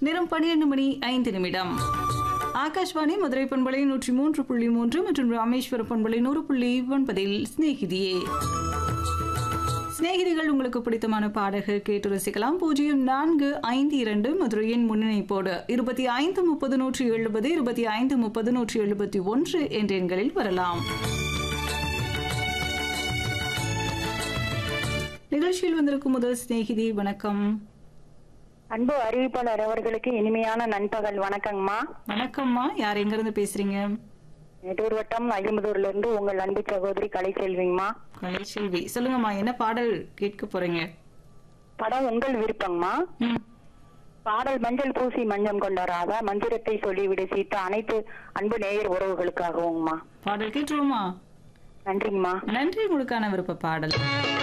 நேரம் பன்னிரண்டு மணி ஐந்து நிமிடம் ஆகாஷ்வாணி மதுரை பண்பலை நூற்றி மூன்று புள்ளி மூன்று மற்றும் ராமேஸ்வர பண்பலை நூறு புள்ளி ஒன்பதில் சிநேகிதியே சிநேகிதிகள் உங்களுக்கு பிடித்தமான பாடல்கள் கேட்டு ரசிக்கலாம் பூஜ்ஜியம் நான்கு ஐந்து இரண்டு மதுரையின் முன்னிணைப்போடு இருபத்தி ஐந்து முப்பது நூற்றி எழுபது இருபத்தி ஐந்து முப்பது நூற்றி எழுபத்தி ஒன்று என்ற எண்களில் வரலாம் நிகழ்ச்சியில் வந்திருக்கும் முதல் சிநேகிதி வணக்கம் அன்பு அறிவிப்பாளர் அவர்களுக்கு இனிமையான நண்பகல் வணக்கங்கம்மா வணக்கம்மா யார் எங்கிருந்து பேசுறீங்க நெட்டூர் வட்டம் ஐயம்பதூர்ல இருந்து உங்கள் அன்பு சகோதரி கலைச்செல்விங்கம்மா கலைச்செல்வி சொல்லுங்கம்மா என்ன பாடல் கேட்க போறீங்க படம் உங்கள் விருப்பங்கம்மா ம், பாடல் மஞ்சள் பூசி மஞ்சம் கொண்ட ராதா மந்திரத்தை சொல்லிவிடு சீத்த அனைத்து அன்பு நேயர் உறவுகளுக்காகவுங்கம்மா பாடல் கேட்டுருவோமா நன்றிங்கம்மா நன்றி உங்களுக்கான விருப்ப பாடல்